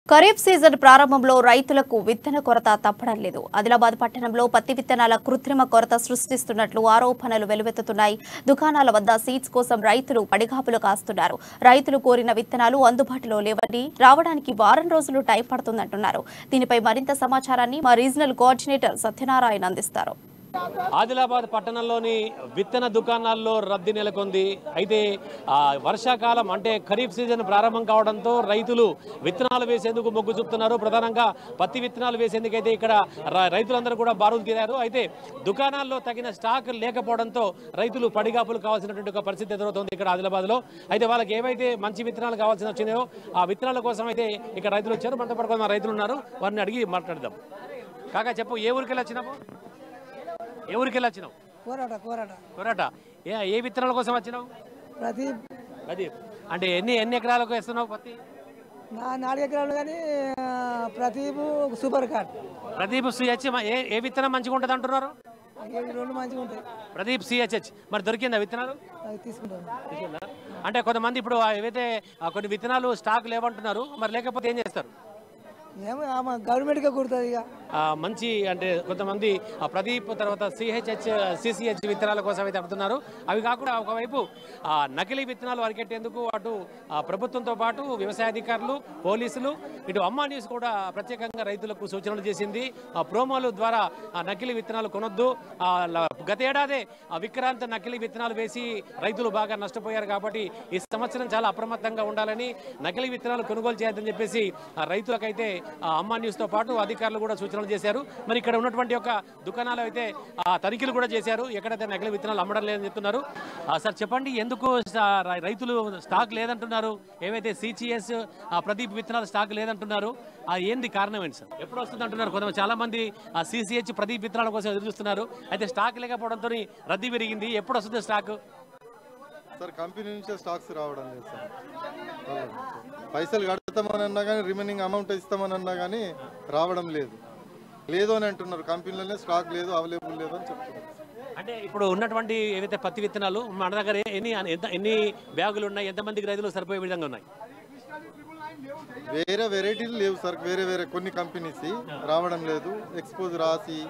Kharif season ప్రారంభంలో రైతులకు విత్తన కొరత తప్పడం లేదు ఆదిలాబాద్ పట్టణంలో పత్తి విత్తనాల కృత్రిమ కొరత సృష్టిస్తున్నట్లు ఆరోపణలు వెలువెత్తుతున్నాయి దుకాణాల వద్ద సీడ్స్ కోసం రైతులు పడిగాపులు కాస్తున్నారు రైతులు కోరిన విత్తనాలు అందుబాటులో లేవని రావడానికి వారం రోజులు టైం పడుతుందంటున్నారు దీనిపై మరింత సమాచారాన్ని మా రీజనల్ కోఆర్డినేటర్ సత్యనారాయణ అందిస్తారు ఆదిలాబాద్ పట్టణంలోని విత్తన దుకాణాల్లో రద్దీ నెలకొంది అయితే ఆ, వర్షాకాలం అంటే ఖరీఫ్ సీజన్ ప్రారంభం కావడంతో రైతులు విత్తనాలు వేసేందుకు మొగ్గు చూపుతున్నారు ప్రధానంగా పత్తి విత్తనాలు వేసేందుకైతే ఇక్కడ ర- రైతులందరూ కూడా బారులు తీరారు అయితే దుకాణాల్లో తగిన స్టాక్ లేకపోవడంతో రైతులు పడిగాపులు కావాల్సినటువంటి ఒక పరిస్థితి ఎదురవుతుంది ఇక్కడ ఆదిలాబాద్లో అయితే వాళ్ళకి ఏవైతే మంచి విత్తనాలు కావాల్సి వచ్చినాయో ఆ విత్తనాల కోసం అయితే ఇక్కడ రైతులు వచ్చారు మనతో పాటు కొంతమంది రైతులు ఉన్నారు వారిని అడిగి మాట్లాడదాం కాకా చెప్పు ఏ ఊరికి వెళ్ళి వచ్చినావు ఏ ఊరికి వెళ్ళి వచ్చినావు కోరాట కోరాట కొరట ఏ ఏ విత్తనాల కోసం వచ్చినావు ప్రతి అది అంటే ఎన్ని ఎన్ని ఎకరాలకు వేస్తున్నావు పత్తి నా నాలుగు ఎకరాలు కానీ Pradeep super card Pradeep CH A A విత్తనం మంచిగా ఉంటుంది అంటున్నారు ఇవి రెండు మంచిగా ఉంటాయి ప్రదీప్ సిహెచ్హెచ్ మరి దొరికిందా విత్తనాలు అవి తీసుకుంటాను దొరికిందా? అంటే కొంతమంది ఇప్పుడు ఆ ఏవైతే ఆ కొన్ని విత్తనాలు స్టాక్ లేవంటున్నారు మరి లేకపోతే ఏం చేస్తారు ఏమో ఆమె గవర్నమెంట్గా కుడుతుంది ఇక ఆ, మంచి అంటే కొంతమంది ఆ ప్రదీప్ తర్వాత సిహెచ్హెచ్ సిసిహెచ్ విత్తనాల కోసం అయితే అడుగుతున్నారు అవి కాకుండా ఒకవైపు ఆ, నకిలీ విత్తనాలు అరికెట్టేందుకు అటు ఆ, ప్రభుత్వంతో పాటు వ్యవసాయ అధికారులు పోలీసులు ఇటు అమ్మా న్యూస్ కూడా ప్రత్యేకంగా రైతులకు సూచనలు చేసింది ఆ ప్రోమోల ద్వారా ఆ నకిలీ విత్తనాలు కొనొద్దు ఆ, ల- గత ఏడాదే ఆ విక్రాంత నకిలీ విత్తనాలు వేసి రైతులు బాగా నష్టపోయారు కాబట్టి ఈ సంవత్సరం చాలా అప్రమత్తంగా ఉండాలని నకిలీ విత్తనాలు కొనుగోలు చేయొద్దని చెప్పేసి ఆ రైతులకైతే ఆ అమ్మా న్యూస్తో పాటు అధికారులు కూడా సూచనలు చేశారు మరి ఇక్కడ ఉన్నటువంటి యొక్క దుకాణాలు అయితే ఆ తనిఖీలు కూడా చేశారు ఎక్కడైతే నకిలీ విత్తనాలు అమ్మడం లేదని చెప్తున్నారు ఆ, సార్ చెప్పండి ఎందుకు సా- రై- రైతులు స్టాక్ లేదంటున్నారు ఏవైతే సిసిఎస్ ప్రదీప్ విత్తనాలు స్టాక్ లేదంటున్నారు ఆ ఏంది కారణం ఏంటి సార్ ఎప్పుడు వస్తుంది అంటున్నారు కొంతమంది చాలా మంది ఆ సిసిహెచ్ ప్రదీప్ విత్తనాల కోసం ఎదురు చూస్తున్నారు అయితే స్టాక్ లేకపోవడంతో రద్దీ పెరిగింది ఎప్పుడు వస్తుంది స్టాక్ సార్ కంపెనీ నుంచే స్టాక్స్ రావడం లేదు సార్ పైసలు కడతామని అన్నా కానీ రిమైనింగ్ అమౌంట్ ఇస్తామని అన్నా కానీ రావడం లేదు లేదు అని అంటున్నారు కంపెనీలోనే స్టాక్ లేదు అవైలబుల్ లేదు అని చెప్తున్నారు అంటే ఇప్పుడు ఉన్నటువంటి ఏవైతే పత్తి విత్తనాలు మన దగ్గర ఎన్ని ఎంత ఎన్ని బ్యాగులు ఉన్నాయి ఎంతమందికి రైతులు సరిపోయే విధంగా ఉన్నాయి వేరే వెరైటీలు లేవు సార్ వేరే వేరే కొన్ని కంపెనీస్ రావడం లేదు ఎక్స్పోజ్ రాసి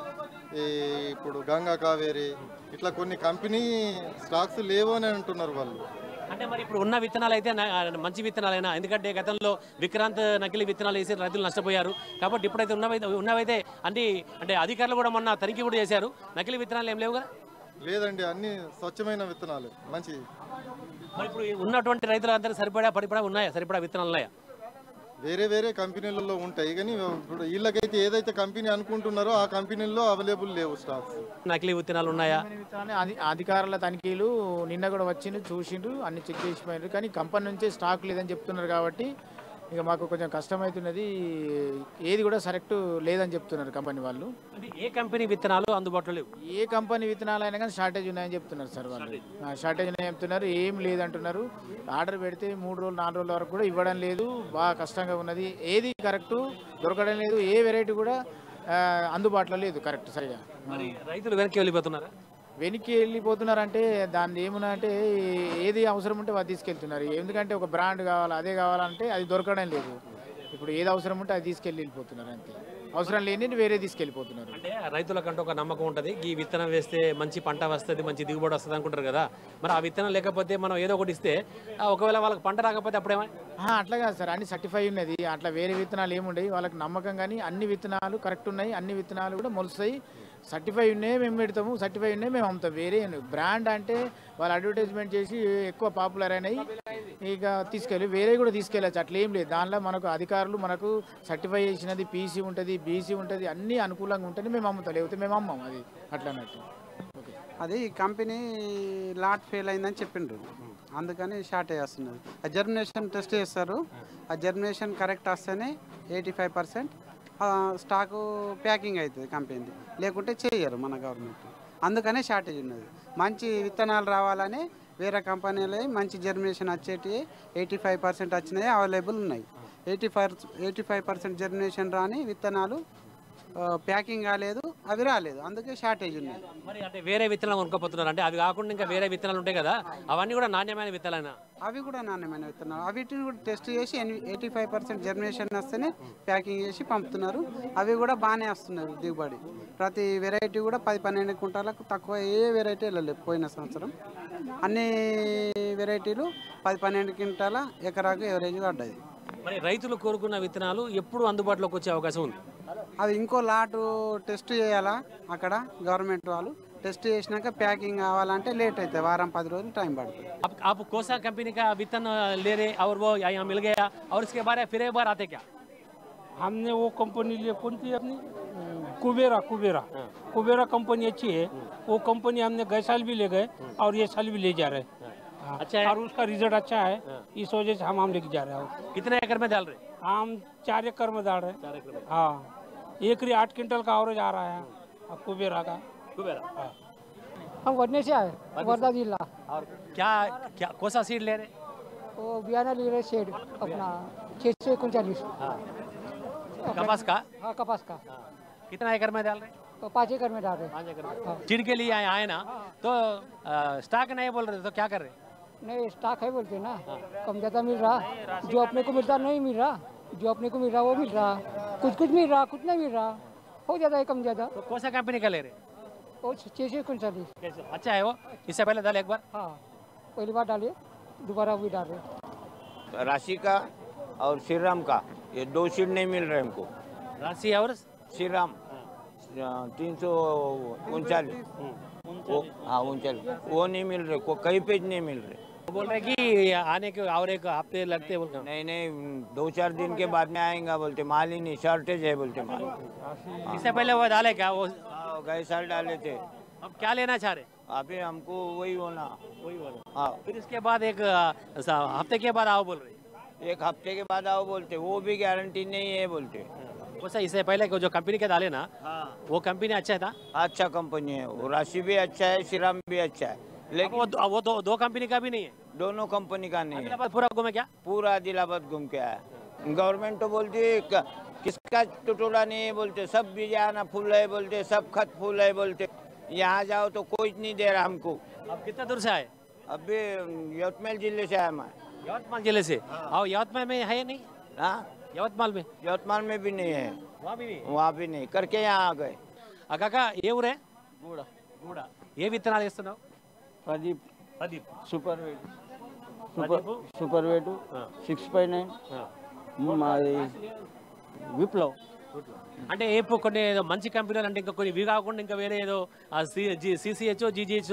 ఈ ఇప్పుడు గంగా కావేరి ఇట్లా కొన్ని కంపెనీ స్టాక్స్ లేవు అని అంటున్నారు వాళ్ళు అంటే మరి ఇప్పుడు ఉన్న విత్తనాలు అయితే నా- మంచి విత్తనాలైనా ఎందుకంటే గతంలో విక్రాంత్ నకిలీ విత్తనాలు వేసి రైతులు నష్టపోయారు కాబట్టి ఇప్పుడైతే ఉన్నవైతే ఉన్నవైతే అన్ని అంటే అధికారులు కూడా మొన్న తనిఖీ కూడా చేశారు నకిలీ విత్తనాలు ఏం లేవు కదా లేదండి అన్ని స్వచ్ఛమైన విత్తనాలు మంచి మరి ఇప్పుడు ఈ ఉన్నటువంటి రైతులందరూ సరిపడా పడిపడా ఉన్నాయా సరిపడా విత్తనాలు ఉన్నాయా వేరే వేరే కంపెనీలలో ఉంటాయి కానీ ఇప్పుడు వీళ్ళకైతే ఏదైతే కంపెనీ అనుకుంటున్నారో ఆ కంపెనీల్లో అవైలబుల్ లేవు స్టాక్స్ నకిలీ విత్తనాలు ఉన్నాయా విత్తనాలు అధి- అధికారుల తనిఖీలు నిన్న కూడా వచ్చిండ్రు చూసిండ్రు అన్ని చెక్ చేసిపోయినారు కానీ కంపెనీ నుంచే స్టాక్ లేదని చెప్తున్నారు కాబట్టి ఇక మాకు కొంచెం కష్టమవుతున్నది ఏది కూడా కరెక్ట్ లేదని చెప్తున్నారు కంపెనీ వాళ్ళు అంటే ఏ కంపెనీ విత్తనాలు అందుబాటులో లేవు ఏ కంపెనీ విత్తనాలు అయినా కానీ షార్టేజ్ ఉన్నాయని చెప్తున్నారు సార్ వాళ్ళు ఆ, షార్టేజ్ ఉన్నాయని చెప్తున్నారు ఏం లేదంటున్నారు ఆర్డర్ పెడితే మూడు రోజులు నాలుగు రోజుల వరకు కూడా ఇవ్వడం లేదు బాగా కష్టంగా ఉన్నది ఏది కరెక్ట్ దొరకడం లేదు ఏ వెరైటీ కూడా ఆ, అందుబాటులో లేదు కరెక్ట్ సరిగా మరి రైతులు వెనక్కి వెళ్ళిపోతున్నారా వెనక్కి వెళ్ళిపోతున్నారంటే దాన్ని ఏమన్నా అంటే ఏది అవసరం ఉంటే అది తీసుకెళ్తున్నారు ఎందుకంటే ఒక బ్రాండ్ కావాలి అదే కావాలంటే అది దొరకడం లేదు ఇప్పుడు ఏది అవసరం ఉంటే అది తీసుకెళ్ళి వెళ్ళిపోతున్నారు అంతే అవసరం లేని వేరే తీసుకెళ్ళిపోతున్నారు అంటే రైతులకంటూ ఒక నమ్మకం ఉంటుంది ఈ విత్తనం వేస్తే మంచి పంట వస్తుంది మంచి దిగుబడి వస్తుంది అనుకుంటారు కదా మరి ఆ విత్తనం లేకపోతే మనం ఏదో ఒకటి ఇస్తే ఆ, ఒకవేళ వాళ్ళకి పంట రాకపోతే అప్పుడేమో ఆ, అట్లా కాదు సార్ అన్ని సర్టిఫై ఉన్నది అట్లా వేరే విత్తనాలు ఏముండవు వాళ్ళకి నమ్మకం కానీ అన్ని విత్తనాలు కరెక్ట్ ఉన్నాయి అన్ని విత్తనాలు కూడా మొలుస్తాయి సర్టిఫై ఉన్నాయి మేము పెడతాము సర్టిఫై ఉన్నాయి మేము అమ్ముతాం వేరే బ్రాండ్ అంటే వాళ్ళు అడ్వర్టైజ్మెంట్ చేసి ఎక్కువ పాపులర్ అయినాయి ఇక తీసుకెళ్ళి వేరే కూడా తీసుకెళ్ళచ్చు అట్లా ఏం లేదు దానిలో మనకు అధికారులు మనకు సర్టిఫై చేసినది పీసీ ఉంటుంది బీసీ ఉంటుంది అన్ని అనుకూలంగా ఉంటేనే మేము అమ్ముతాం లేకపోతే మేము అమ్మం అది అట్లా అన్నట్టు ఓకే అది ఈ కంపెనీ లాట్ ఫెయిల్ అయిందని చెప్పిండ్రు అందుకని షార్టేజ్ వస్తున్నది ఆ జర్మినేషన్ టెస్ట్ చేస్తారు ఆ జర్మినేషన్ కరెక్ట్ వస్తేనే eighty five percent stock packing అవుతుంది కంపెనీది లేకుంటే చేయరు మన గవర్నమెంట్ అందుకనే షార్టేజ్ ఉన్నది మంచి విత్తనాలు రావాలని వేరే కంపెనీలు మంచి జర్మినేషన్ వచ్చేటి ఎయిటీ ఫైవ్ పర్సెంట్ వచ్చినాయి అవైలబుల్ ఉన్నాయి eighty five eighty five percent germination రాని విత్తనాలు ఆ, ప్యాకింగ్ కాలేదు అవి రాలేదు అందుకే షార్టేజ్ ఉన్నాయి మరి అంటే వేరే విత్తనాలు కొనుక్కోపోతున్నారు అంటే అవి కాకుండా ఇంకా వేరే విత్తనాలు ఉంటాయి కదా అవన్నీ కూడా నాణ్యమైన విత్తనాలైనా అవి కూడా నాణ్యమైన విత్తనాలు అవిటిని కూడా టెస్ట్ చేసి ఎయిటీ ఫైవ్ పర్సెంట్ జర్మినేషన్ వస్తేనే ప్యాకింగ్ చేసి పంపుతున్నారు అవి కూడా బాగానే వస్తున్నారు దిగుబడి ప్రతి వెరైటీ కూడా పది పన్నెండు కుంటాలకు తక్కువ ఏ వెరైటీ వెళ్ళలేదు పోయిన సంవత్సరం అన్ని వెరైటీలు పది పన్నెండు క్వింటాల ఎకరాకు ఎవరేజ్ పడ్డది మరి రైతులు కోరుకున్న విత్తనాలు ఎప్పుడు అందుబాటులోకి వచ్చే అవకాశం ఉంది అది ఇంకో లాటు టెస్ట్ చేయాలా అక్కడ గవర్నమెంట్ వాళ్ళు టెస్ట్ చేసినాక ప్యాకింగ్ కావాలంటే లేట్ అవుతుంది వారం పది రోజులు టైం పడుతుంది आप, आप कोसा कंपनी का वित्तन ले रहे और वो यहाँ मिल गया और इसके बारे फिर एक बार आते क्या हमने वो कंपनी लिए कौन थी अपनी कुबेरा कुबेरा कुबेरा कंपनी अच्छी है वो कंपनी हमने गए साल भी ले गए और ये साल भी ले जा रहे हैं हाँ, अच्छा है। और उसका रिजल्ट अच्छा है इस वजह से हम आम लेके जा रहे हैं कितने एकड़ में डाल रहे आम चार एकड़ में डाल रहे हैं चार एकड़ में हाँ एकरी आठ क्विंटल का एवरेज आ रहा है अब कुबेरा का कुबेरा हम वर्धने से आए वर्धा जिला और क्या क्या कोसा सीड ले रहे वो बियाना ले रहे शेड अपना छः सौ उनचालीस कपास का हाँ कपास का कितना एकड़ में डाल रहे तो पाँच एकड़ में डाल रहे पाँच एकड़ में चीड़ के लिए आए आए ना तो अ, स्टॉक नहीं बोल रहे तो क्या कर रहे नहीं स्टॉक है बोलते ना कम ज़्यादा मिल रहा जो अपने को मिलता नहीं मिल रहा जो अपने को मिल रहा वो मिल रहा कुछ कुछ मिल रहा कुछ नहीं मिल रहा हो जाता है कम ज़्यादा तो कौन सा कंपनी का ले रहे वो छः सौ उनचालीस कैसे अच्छा है वो इससे पहले डाल एक बार हाँ पहली बार डालिए दोबारा भी डाल रहे राशि का और श्री राम का ये दो सीट नहीं मिल रहे हमको राशि और श्री राम तीन सौ उनचालीस वो हाँ उनचालीस वो नहीं मिल रहे को कई पेज नहीं मिल रहे बोल रहे कि आने के और एक हफ्ते लगते बोल रहे नहीं नहीं दो चार दिन के बाद में आएगा बोलते माल ही नहीं शॉर्टेज है बोलते माल इससे पहले वो डाले क्या वो हाँ, गए साल डाले थे अब क्या लेना चाह रहे अभी हमको वही होना वही बोल हाँ फिर इसके बाद एक अ, सा- हफ्ते के बाद आओ बोल रहे एक हफ्ते के बाद आओ बोलते वो भी गारंटी नहीं है बोलते वो सर इससे पहले को जो कंपनी के डाले ना हाँ वो कंपनी अच्छा था अच्छा कंपनी है वो राशि भी अच्छा है श्रीराम भी अच्छा है अब लेकिन वो दो, वो दो, दो कंपनी का भी नहीं है दोनों कंपनी का नहीं है इलाहाबाद पूरा घूमे क्या पूरा दिलाबाद घूम के आया गवर्नमेंट तो बोलती है क- किसका टुटोला नहीं है बोलते सब बिजाना फूल है बोलते सब खत फूल है बोलते यहाँ जाओ तो कोई नहीं दे रहा हमको अब कितना दूर से आए अभी यवतमाल जिले से आया मैं यवतमाल जिले से और यवतमाल में है नहीं हाँ यवतमाल में यवतमाल में भी नहीं है वहाँ भी नहीं वहाँ भी नहीं करके यहाँ आ गए అకాక ఏ ఊరే గూడ గూడ ఏ విత్తనాలు వేస్తున్నావు Pradeep Pradeep super weight super Pradeep super weight six five nine మాది విప్లవ్ అంటే ఏపు కొన్ని ఏదో మంచి కంపెనీలు అంటే ఇంకా కొన్ని ఇవి కాకుండా ఇంకా వేరే ఏదో సిసిహెచ్ జీజీహెచ్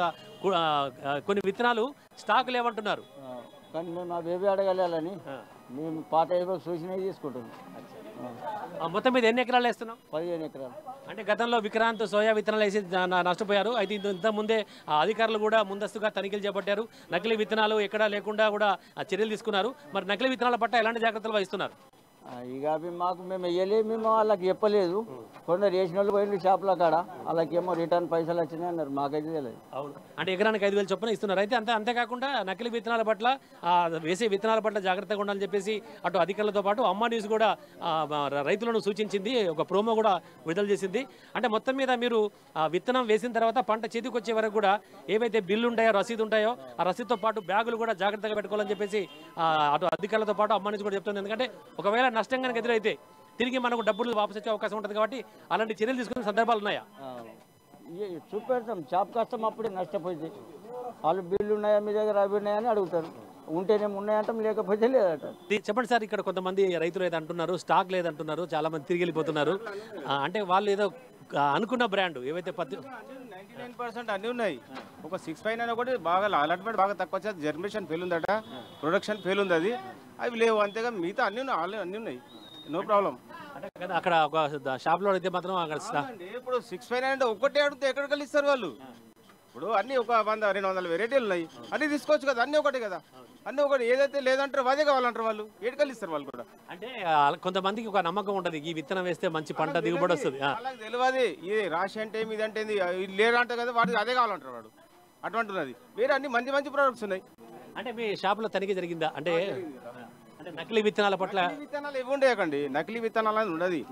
కొన్ని విత్తనాలు స్టాక్ లేవంటున్నారు ఆ, కానీ మేము ఆ బేబీ అడగలేదని మేము పాత ఏవో సూచనవి తీసుకుంటున్నాం ఆ, మొత్తం మీద ఎన్ని ఎకరాలు వేస్తున్నావు పదిహేను ఎకరాలు అంటే గతంలో విక్రాంత్ సోయా విత్తనాలు వేసి న- న- నష్టపోయారు అయితే ఇంత ఇంత ముందే ఆ అధికారులు కూడా ముందస్తుగా తనిఖీలు చేపట్టారు నకిలీ విత్తనాలు ఎక్కడా లేకుండా కూడా ఆ చర్యలు తీసుకున్నారు మరి నకిలీ విత్తనాల పట్ల ఎలాంటి జాగ్రత్తలు వహిస్తున్నారు ఆ, ఇక అవి మాకు మేము వెయ్యలే మేము వాళ్ళకి చెప్పలేదు కొందరు వేసిన వాళ్ళు పోయిండు షాపుల కాడ వాళ్ళకేమో రిటర్న్ పైసలు వచ్చినాయి అన్నారు మాకైతే తెలియదు అవును అంటే ఎకరానికి ఐదు వేలు చొప్పున ఇస్తున్నారు అయితే అంతే అంతేకాకుండా నకిలీ విత్తనాల పట్ల ఆ, వేసే విత్తనాల పట్ల జాగ్రత్తగా ఉండాలని చెప్పేసి అటు అధికారులతో పాటు అమ్మా న్యూస్ కూడా ఆ, మ- రైతులను సూచించింది ఒక ప్రోమో కూడా విడుదల చేసింది అంటే మొత్తం మీద మీరు ఆ విత్తనం వేసిన తర్వాత పంట చేతికి వచ్చే వరకు కూడా ఏవైతే బిల్లు ఉంటాయో రసీదు ఉంటాయో ఆ రసీదుతో పాటు బ్యాగులు కూడా జాగ్రత్తగా పెట్టుకోవాలని చెప్పేసి ఆ, అటు అధికారులతో పాటు అమ్మా న్యూస్ కూడా చెప్తుంది ఎందుకంటే ఒకవేళ నష్టం కనుక ఎదురైతే తిరిగి మనకు డబ్బులు వాపసు వచ్చే అవకాశం ఉంటుంది కాబట్టి అలాంటి చర్యలు తీసుకునే సందర్భాలు ఉన్నాయా ఆ, ఇక చూపెడతాం షాప్ కష్టం అప్పుడే నష్టపోయింది వాళ్ళు బిల్లు ఉన్నాయా మీ దగ్గర అవి ఉన్నాయా అని అడుగుతారు ఉంటేనేమో ఉన్నాయంటాం లేకపోతే లేదట ది- చెప్పండి సార్ ఇక్కడ కొంతమంది రైతులు అయితే అంటున్నారు స్టాక్ లేదంటున్నారు చాలా మంది తిరిగి వెళ్ళిపోతున్నారు ఆ, అంటే వాళ్ళు ఏదో ఆ, అనుకున్న బ్రాండ్ ఏవైతే పత్తి నైన్టీ నైన్ పర్సెంట్ అన్నీ ఉన్నాయి ఒక సిక్స్ ఫైవ్ నైన్ ఒకటి బాగా అలాట్మెంట్ బాగా తక్కువ వచ్చేది జర్మినేషన్ ఫెయిల్ ఉందట ప్రొడక్షన్ ఫెయిల్ ఉంది అది అవి లేవు అంతేగా మిగతా అన్నీ ఉన్నాయి ఆల్రెడీ అన్నీ ఉన్నాయి నో ప్రాబ్లం అంటే కదా అక్కడ ఒక ద- షాప్లో అయితే మాత్రం అక్కడ స్టా- ఇప్పుడు సిక్స్ ఫైవ్ నైన్ అంటే ఒకటే అడిగితే ఎక్కడికి ఇస్తారు వాళ్ళు ఇప్పుడు అన్ని ఒక వంద రెండు వందల వెరైటీలు ఉన్నాయి అన్ని తీసుకోవచ్చు కదా అన్ని ఒకటే కదా అన్ని ఒకటి ఏదైతే లేదంటారో అదే కావాలంటారు వాళ్ళు ఏడుకలు ఇస్తారు వాళ్ళు కూడా అంటే ఆ, కొంతమందికి ఒక నమ్మకం ఉంటుంది ఈ విత్తనం వేస్తే మంచి పంట దిగుబడి వస్తుంది ఆ. వాళ్ళకి తెలియదు ఇది రాశి అంటే ఏమి, ఇది అంటే ఏంది, ఇది లేదంటే కదా వాడికి అదే కావాలంటారు వాడు అటువంటి ఉన్నది వేరే అన్ని మంచి మంచి ప్రోడక్ట్స్ ఉన్నాయి అంటే మీ షాప్లో తనిఖీ జరిగిందా అంటే అంటే నకిలీ విత్తనాల పట్ల నకిలీ విత్తనాలు ఇవి ఉండేయకండి నకిలీ విత్తనాలు అనేది ఉండదు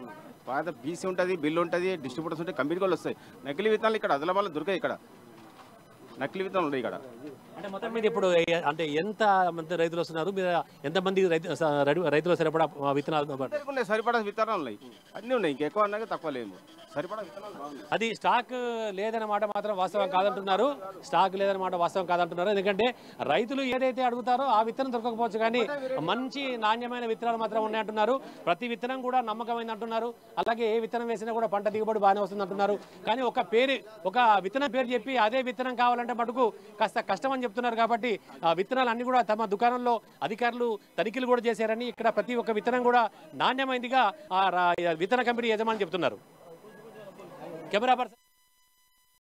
పాత బీసీ ఉంటుంది బిల్లు ఉంటుంది డిస్ట్రిబ్యూటర్స్ ఉంటాయి కంపెనీ వాళ్ళు వస్తాయి నకిలీ విత్తనాలు ఇక్కడ అదలబాలు దొరికాయి ఇక్కడ నకిలీ విత్తనాలు ఉన్నాయి ఇక్కడ అంటే మొత్తం మీద ఇప్పుడు ఏ- అంటే ఎంత మంది రైతులు వస్తున్నారు మీరు ఎంతమంది రైతు స- రైతు- రైతులు సరిపడా ఆ, విత్తనాలు అందరికీ ఉన్నాయి సరిపడా విత్తనాలు ఉన్నాయి అన్నీ ఉన్నాయి ఇంకెక్కువ అన్నాక తక్కువ లేము సరిపడా విత్తనాలు బాగున్నాయి అది స్టాక్ లేదన్న మాట మాత్రం వాస్తవం కాదంటున్నారు స్టాక్ లేదన్న మాట వాస్తవం కాదంటున్నారు ఎందుకంటే రైతులు ఏదైతే అడుగుతారో ఆ విత్తనం దొరకకపోవచ్చు కానీ మంచి నాణ్యమైన విత్తనాలు మాత్రం ఉన్నాయంటున్నారు ప్రతి విత్తనం కూడా నమ్మకమైంది అంటున్నారు అలాగే ఏ విత్తనం వేసినా కూడా పంట దిగుబడి బాగానే వస్తుంది అంటున్నారు కానీ ఒక పేరు ఒక విత్తనం పేరు చెప్పి అదే విత్తనం కావాలంటే మటుకు కాస్త కష్టం అని చెప్తున్నారు కాబట్టి ఆ విత్తనాలు అన్ని కూడా తమ దుకాణంలో అధికారులు తనిఖీలు కూడా చేశారని ఇక్కడ ప్రతి ఒక్క విత్తనం కూడా నాణ్యమైందిగా ఆ రా- విత్తన కంపెనీ యజమాని చెప్తున్నారు కెమెరా పర్సన్